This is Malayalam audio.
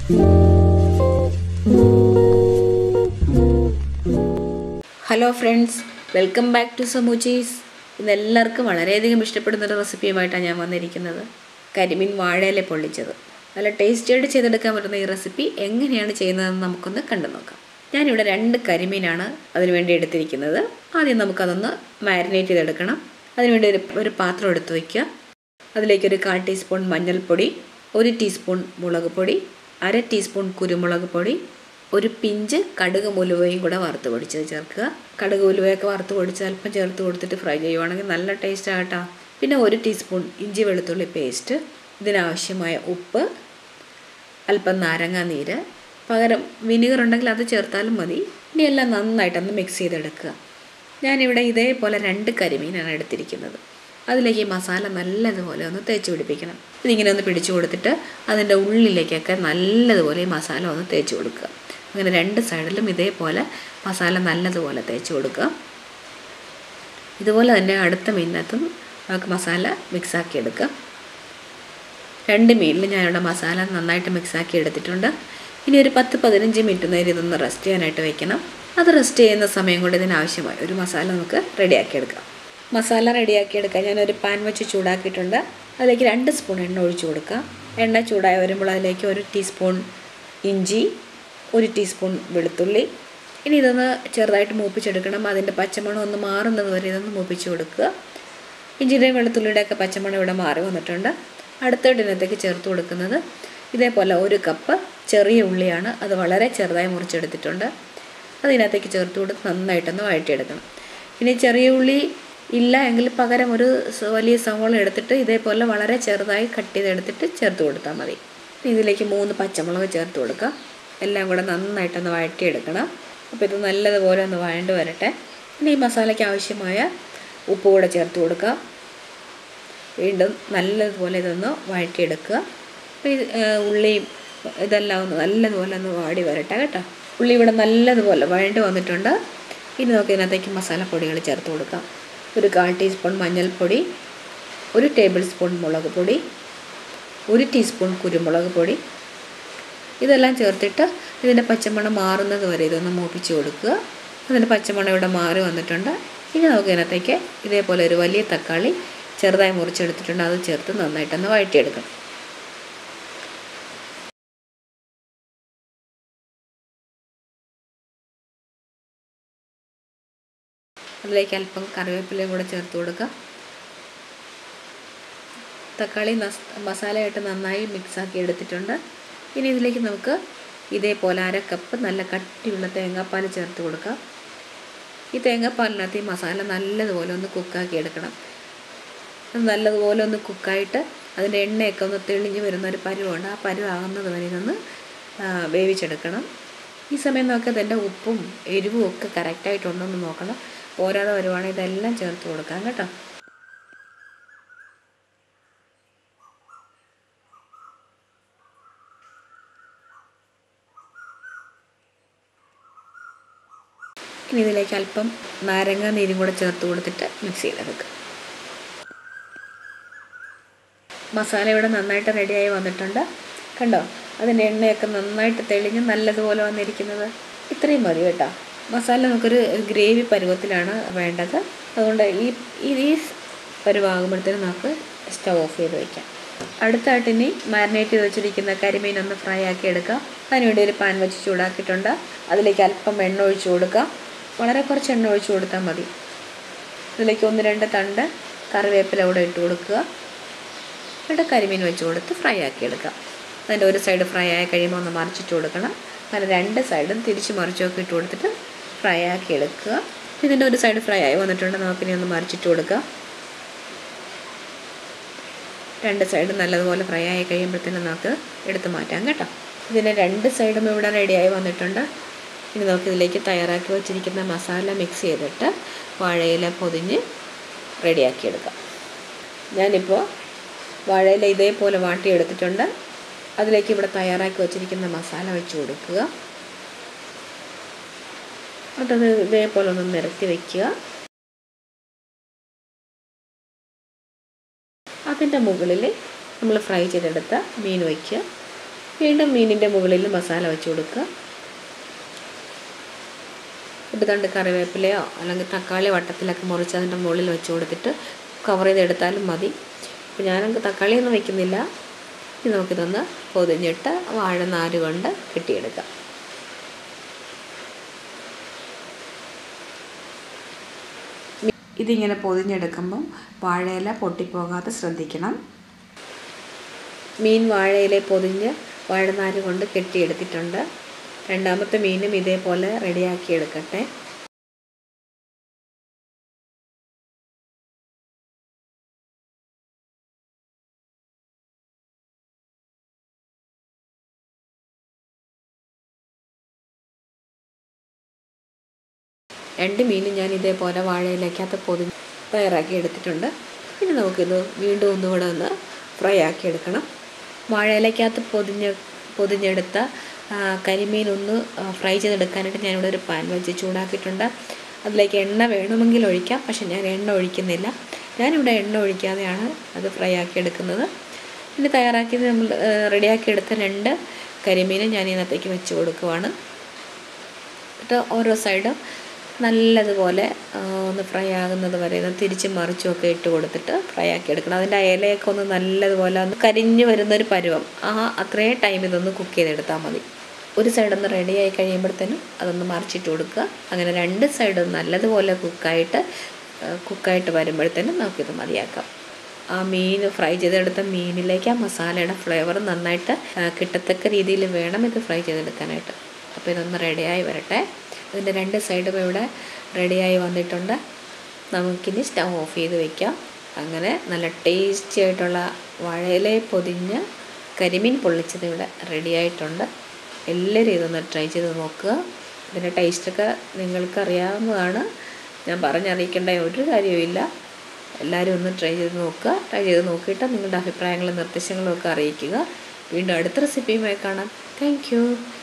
hello friends welcome back to സമൂച്ചീസ് ഇന്ന് എല്ലാവർക്കും വളരെയധികം ഇഷ്ടപ്പെടുന്ന ഒരു റെസിപ്പിയുമായിട്ടാണ് ഞാൻ വന്നിരിക്കുന്നത് കരിമീൻ വാഴയില പൊള്ളിച്ചത് നല്ല ടേസ്റ്റിയായിട്ട് ചെയ്തെടുക്കാൻ പറ്റുന്ന ഈ റെസിപ്പി എങ്ങനെയാണ് ചെയ്യുന്നതെന്ന് നമുക്കൊന്ന് കണ്ടു നോക്കാം ഞാനിവിടെ രണ്ട് കരിമീനാണ് അതിനു വേണ്ടി എടുത്തിരിക്കുന്നത് ആദ്യം നമുക്കതൊന്ന് മാരിനേറ്റ് ചെയ്തെടുക്കണം അതിനുവേണ്ടി ഒരു ഒരു പാത്രം എടുത്ത് വയ്ക്കുക അതിലേക്ക് ഒരു കാൽ ടീസ്പൂൺ മഞ്ഞൾപ്പൊടി ഒരു ടീസ്പൂൺ മുളക് പൊടി അര ടീസ്പൂൺ കുരുമുളക് പൊടി ഒരു പിഞ്ച് കടുക് ഉലുവയും കൂടെ വറുത്ത് പൊടിച്ചത് ചേർക്കുക കടുക് ഉലുവയൊക്കെ വറുത്ത് പൊടിച്ച് അല്പം ചേർത്ത് കൊടുത്തിട്ട് ഫ്രൈ ചെയ്യുവാണെങ്കിൽ നല്ല ടേസ്റ്റ് ആകട്ടോ പിന്നെ ഒരു ടീസ്പൂൺ ഇഞ്ചി വെളുത്തുള്ളി പേസ്റ്റ് ഇതിനാവശ്യമായ ഉപ്പ് അല്പം നാരങ്ങാ നീര് പകരം വിനീഗർ ഉണ്ടെങ്കിൽ അത് ചേർത്താലും മതി ഇനി എല്ലാം നന്നായിട്ടൊന്ന് മിക്സ് ചെയ്തെടുക്കുക ഞാനിവിടെ ഇതേപോലെ രണ്ട് കരിമീനാണ് എടുത്തിരിക്കുന്നത് അതിലേക്ക് ഈ മസാല നല്ലതുപോലെ ഒന്ന് തേച്ച് പിടിപ്പിക്കണം ഇതിങ്ങനെ ഒന്ന് പിടിച്ചു കൊടുത്തിട്ട് അതിൻ്റെ ഉള്ളിലേക്കൊക്കെ നല്ലതുപോലെ ഈ മസാല ഒന്ന് തേച്ച് കൊടുക്കുക അങ്ങനെ രണ്ട് സൈഡിലും ഇതേപോലെ മസാല നല്ലതുപോലെ തേച്ച് കൊടുക്കുക ഇതുപോലെ തന്നെ അടുത്ത മീനിനകത്തും നമുക്ക് മസാല മിക്സാക്കി എടുക്കുക രണ്ട് മീനിലും ഞാനിവിടെ മസാല നന്നായിട്ട് മിക്സാക്കി എടുത്തിട്ടുണ്ട് ഇനി ഒരു പത്ത് പതിനഞ്ച് മിനിറ്റ് നേരം ഇതൊന്ന് റെസ്റ്റ് ചെയ്യാനായിട്ട് വെക്കണം അത് റെസ്റ്റ് ചെയ്യുന്ന സമയം കൊണ്ട് ഇതിനാവശ്യമായ ഒരു മസാല നമുക്ക് റെഡിയാക്കി എടുക്കാം മസാല റെഡിയാക്കി എടുക്കാൻ ഞാനൊരു പാൻ വെച്ച് ചൂടാക്കിയിട്ടുണ്ട് അതിലേക്ക് രണ്ട് സ്പൂൺ എണ്ണ ഒഴിച്ചു കൊടുക്കുക എണ്ണ ചൂടായി വരുമ്പോൾ അതിലേക്ക് ഒരു ടീസ്പൂൺ ഇഞ്ചി ഒരു ടീസ്പൂൺ വെളുത്തുള്ളി ഇനി ഇതൊന്ന് ചെറുതായിട്ട് മൂപ്പിച്ചെടുക്കണം അതിൻ്റെ പച്ചമണം ഒന്ന് മാറുന്നത് വരെ ഇതൊന്ന് മൂപ്പിച്ച് കൊടുക്കുക ഇഞ്ചിയുടെയും വെളുത്തുള്ളിയുടെയൊക്കെ പച്ചമണം ഇവിടെ മാറി വന്നിട്ടുണ്ട് അടുത്ത ഇനത്തേക്ക് ചേർത്ത് കൊടുക്കുന്നത് ഇതേപോലെ ഒരു കപ്പ് ചെറിയ ഉള്ളിയാണ് അത് വളരെ ചെറുതായി മുറിച്ചെടുത്തിട്ടുണ്ട് അതിനകത്തേക്ക് ചേർത്ത് കൊടുത്ത് നന്നായിട്ടൊന്ന് വഴറ്റിയെടുക്കണം ഇനി ചെറിയ ഉള്ളി ഇല്ല എങ്കിൽ പകരം ഒരു വലിയ സവോള എടുത്തിട്ട് ഇതേപോലെ വളരെ ചെറുതായി കട്ട് ചെയ്തെടുത്തിട്ട് ചേർത്ത് കൊടുത്താൽ മതി ഇതിലേക്ക് മൂന്ന് പച്ചമുളക് ചേർത്ത് കൊടുക്കുക എല്ലാം കൂടെ നന്നായിട്ടൊന്ന് വഴറ്റിയെടുക്കണം അപ്പോൾ ഇത് നല്ലതുപോലെ ഒന്ന് വഴണ്ട് വരട്ടെ ഇനി ഈ മസാലയ്ക്ക് ആവശ്യമായ ഉപ്പ് കൂടെ ചേർത്ത് കൊടുക്കുക വീണ്ടും നല്ലതുപോലെ ഇതൊന്ന് വഴറ്റിയെടുക്കുക അപ്പോൾ ഈ ഉള്ളിയും ഇതെല്ലാം ഒന്ന് നല്ലതുപോലെ ഒന്ന് വാടി വരട്ടെ കേട്ടോ ഉള്ളി ഇവിടെ നല്ലതുപോലെ വഴണ്ട് വന്നിട്ടുണ്ട് ഇനി നമുക്ക് ഇതിനകത്തേക്ക് മസാലപ്പൊടികൾ ചേർത്ത് കൊടുക്കാം ഒരു കാൽ ടീസ്പൂൺ മഞ്ഞൾപ്പൊടി ഒരു ടേബിൾ സ്പൂൺ മുളക് പൊടി ഒരു ടീസ്പൂൺ കുരുമുളക് പൊടി ഇതെല്ലാം ചേർത്തിട്ട് ഇതിൻ്റെ പച്ചമണം മാറുന്നത് വരെ ഇതൊന്ന് മൂപ്പിച്ച് കൊടുക്കുക അതിൻ്റെ പച്ചമണം ഇവിടെ മാറി വന്നിട്ടുണ്ട് ഇനി നമുക്ക് ഇതിനകത്തേക്ക് ഇതേപോലെ ഒരു വലിയ തക്കാളി ചെറുതായി മുറിച്ചെടുത്തിട്ടുണ്ട് അത് ചേർത്ത് നന്നായിട്ടൊന്ന് വഴറ്റിയെടുക്കണം അതിലേക്ക് അല്പം കറിവേപ്പിലയും കൂടെ ചേർത്ത് കൊടുക്കുക തക്കാളി മസാലയായിട്ട് നന്നായി മിക്സാക്കി എടുത്തിട്ടുണ്ട് ഇനി ഇതിലേക്ക് നമുക്ക് ഇതേപോലെ അര കപ്പ് നല്ല കട്ടിയുള്ള തേങ്ങാപ്പാൽ ചേർത്ത് കൊടുക്കാം ഈ തേങ്ങാപ്പാലിനകത്ത് ഈ മസാല നല്ലതുപോലെ ഒന്ന് കുക്കാക്കി എടുക്കണം അത് നല്ലതുപോലെ ഒന്ന് കുക്കായിട്ട് അതിൻ്റെ എണ്ണയൊക്കെ ഒന്ന് തെളിഞ്ഞ് വരുന്ന ഒരു പരുവുണ്ട് ആ പരുവാകുന്നത് വരെ ഇതൊന്ന് വേവിച്ചെടുക്കണം ഈ സമയം നോക്കി അതിൻ്റെ ഉപ്പും എരിവും ഒക്കെ കറക്റ്റായിട്ടുണ്ടോ എന്ന് നോക്കണം പോരാതെ വരുവാണെങ്കിൽ ഇതെല്ലാം ചേർത്ത് കൊടുക്കാം കേട്ടോ ഇനി ഇതിലേക്ക് അല്പം നാരങ്ങ നീരും കൂടെ ചേർത്ത് കൊടുത്തിട്ട് മിക്സ് ചെയ്തെടുക്കുക മസാല ഇവിടെ നന്നായിട്ട് റെഡിയായി വന്നിട്ടുണ്ട് കണ്ടോ അതിൻ്റെ എണ്ണയൊക്കെ നന്നായിട്ട് തെളിഞ്ഞ് നല്ലതുപോലെ വന്നിരിക്കുന്നത് ഇത്രയും മതി കേട്ടോ മസാല നമുക്കൊരു ഗ്രേവി പരുവത്തിലാണ് വേണ്ടത് അതുകൊണ്ട് ഈ ഈ പരുവാകുമ്പോഴത്തേനും നമുക്ക് സ്റ്റവ് ഓഫ് ചെയ്ത് വയ്ക്കാം അടുത്തായിട്ട് ഇനി മാരിനേറ്റ് ചെയ്ത് വെച്ചിരിക്കുന്ന കരിമീൻ ഒന്ന് ഫ്രൈ ആക്കി എടുക്കാം അതിനുവേണ്ടി ഒരു പാൻ വെച്ച് ചൂടാക്കിയിട്ടുണ്ട് അതിലേക്ക് അല്പം എണ്ണ ഒഴിച്ച് കൊടുക്കാം വളരെ കുറച്ച് എണ്ണ ഒഴിച്ച് കൊടുത്താൽ മതി ഇതിലേക്ക് ഒന്ന് രണ്ട് തണ്ട് കറിവേപ്പില കൂടെ ഇട്ട് കൊടുക്കുക എന്നിട്ട് കരിമീൻ വെച്ച് കൊടുത്ത് ഫ്രൈ ആക്കി എടുക്കാം അതിൻ്റെ ഒരു സൈഡ് ഫ്രൈ ആയി കഴിയുമ്പോൾ ഒന്ന് മറിച്ചിട്ട് കൊടുക്കണം അങ്ങനെ രണ്ട് സൈഡും തിരിച്ച് മറിച്ചൊക്കെ ഇട്ട് കൊടുത്തിട്ട് ഫ്രൈ ആക്കി എടുക്കുക ഇതിൻ്റെ ഒരു സൈഡ് ഫ്രൈ ആയി വന്നിട്ടുണ്ട് നമുക്കിനി ഒന്ന് മറിച്ചിട്ട് കൊടുക്കാം രണ്ട് സൈഡ് നല്ലതുപോലെ ഫ്രൈ ആയി കഴിയുമ്പോഴത്തേനും നമുക്ക് എടുത്ത് മാറ്റാം കേട്ടോ ഇതിൻ്റെ രണ്ട് സൈഡും ഇവിടെ റെഡിയായി വന്നിട്ടുണ്ട് ഇനി നമുക്ക് ഇതിലേക്ക് തയ്യാറാക്കി വച്ചിരിക്കുന്ന മസാല മിക്സ് ചെയ്തിട്ട് വാഴയില പൊതിഞ്ഞ് റെഡിയാക്കി എടുക്കാം ഞാനിപ്പോൾ വാഴയില ഇതേപോലെ വാട്ടിയെടുത്തിട്ടുണ്ട് അതിലേക്ക് ഇവിടെ തയ്യാറാക്കി വച്ചിരിക്കുന്ന മസാല വെച്ച് കൊടുക്കുക അതത് ഇതേപോലെ ഒന്ന് നിരത്തി വയ്ക്കുക അതിൻ്റെ മുകളിൽ നമ്മൾ ഫ്രൈ ചെയ്തെടുത്ത മീൻ വയ്ക്കുക വീണ്ടും മീനിൻ്റെ മുകളിൽ മസാല വെച്ച് കൊടുക്കുക ഒരു തണ്ട് കറിവേപ്പിലയോ അല്ലെങ്കിൽ തക്കാളി വട്ടത്തിലൊക്കെ മുറിച്ച് അതിൻ്റെ മുകളിൽ വെച്ച് കൊടുത്തിട്ട് കവർ ചെയ്തെടുത്താലും മതി അപ്പോൾ ഞാനങ്ങ് തക്കാളിയൊന്നും വയ്ക്കുന്നില്ല ഇനി നമുക്കിതൊന്ന് പൊതിഞ്ഞിട്ട് വാഴനാര് കൊണ്ട് കെട്ടിയെടുക്കാം ഇതിങ്ങനെ പൊതിഞ്ഞെടുക്കുമ്പം വാഴയില പൊട്ടിപ്പോകാതെ ശ്രദ്ധിക്കണം മീൻ വാഴയിലെ പൊതിഞ്ഞ് വാഴനാര് കൊണ്ട് കെട്ടിയെടുത്തിട്ടുണ്ട് രണ്ടാമത്തെ മീനും ഇതേപോലെ റെഡിയാക്കി എടുക്കട്ടെ രണ്ട് മീനും ഞാൻ ഇതേപോലെ വാഴയിലേക്കകത്ത് പൊതിഞ്ഞ് തയ്യാറാക്കി എടുത്തിട്ടുണ്ട് ഇനി നമുക്കിത് വീണ്ടും ഒന്നുകൂടെ ഒന്ന് ഫ്രൈ ആക്കി എടുക്കണം വാഴയിലേക്കകത്ത് പൊതിഞ്ഞ് പൊതിഞ്ഞെടുത്ത കരിമീൻ ഒന്ന് ഫ്രൈ ചെയ്തെടുക്കാനായിട്ട് ഞാനിവിടെ ഒരു പാൻ വെച്ച് ചൂടാക്കിയിട്ടുണ്ട് അതിലേക്ക് എണ്ണ വേണമെങ്കിൽ ഒഴിക്കാം പക്ഷെ ഞാൻ എണ്ണ ഒഴിക്കുന്നില്ല ഞാനിവിടെ എണ്ണ ഒഴിക്കാതെയാണ് അത് ഫ്രൈ ആക്കി എടുക്കുന്നത് ഇനി തയ്യാറാക്കി നമ്മൾ റെഡിയാക്കി എടുത്ത രണ്ട് കരിമീനും ഞാൻ ഇതിനകത്തേക്ക് വെച്ച് കൊടുക്കുവാണ് എന്നിട്ട് ഓരോ സൈഡും നല്ലതുപോലെ ഒന്ന് ഫ്രൈ ആകുന്നത് വരെ ഒന്ന് തിരിച്ചും മറിച്ചും ഒക്കെ ഇട്ട് കൊടുത്തിട്ട് ഫ്രൈ ആക്കി എടുക്കണം അതിൻ്റെ ഇലയൊക്കെ ഒന്ന് നല്ലതുപോലെ ഒന്ന് കരിഞ്ഞു വരുന്നൊരു പരുവം ആ അത്രയും ടൈം ഇതൊന്ന് കുക്ക് ചെയ്തെടുത്താൽ മതി ഒരു സൈഡൊന്ന് റെഡി ആയി കഴിയുമ്പോഴത്തേനും അതൊന്ന് മറിച്ചിട്ട് കൊടുക്കുക അങ്ങനെ രണ്ട് സൈഡും നല്ലതുപോലെ കുക്കായിട്ട് കുക്കായിട്ട് വരുമ്പോഴത്തേനും നമുക്കിത് മതിയാക്കാം ആ മീൻ ഫ്രൈ ചെയ്തെടുത്ത മീനിലേക്ക് ആ മസാലയുടെ ഫ്ലേവർ നന്നായിട്ട് കിട്ടത്തക്ക രീതിയിൽ വേണം ഇത് ഫ്രൈ ചെയ്തെടുക്കാനായിട്ട് അപ്പോൾ ഇതൊന്ന് റെഡിയായി വരട്ടെ അതിൻ്റെ രണ്ട് സൈഡും ഇവിടെ റെഡിയായി വന്നിട്ടുണ്ട് നമുക്കിനി സ്റ്റവ് ഓഫ് ചെയ്ത് വെക്കാം അങ്ങനെ നല്ല ടേസ്റ്റി ആയിട്ടുള്ള വാഴയിലെ പൊതിഞ്ഞ് കരിമീൻ പൊള്ളിച്ചത് ഇവിടെ റെഡി ആയിട്ടുണ്ട് എല്ലാവരും ഇതൊന്ന് ട്രൈ ചെയ്ത് നോക്കുക ഇതിൻ്റെ ടേസ്റ്റൊക്കെ നിങ്ങൾക്ക് അറിയാവുന്നതാണ് ഞാൻ പറഞ്ഞറിയിക്കേണ്ട ഒരു കാര്യവുമില്ല എല്ലാവരും ഒന്ന് ട്രൈ ചെയ്ത് നോക്കുക ട്രൈ ചെയ്ത് നോക്കിയിട്ട് നിങ്ങളുടെ അഭിപ്രായങ്ങളും നിർദ്ദേശങ്ങളും ഒക്കെ അറിയിക്കുക വീണ്ടും അടുത്ത റെസിപ്പിയുമായി കാണാം താങ്ക്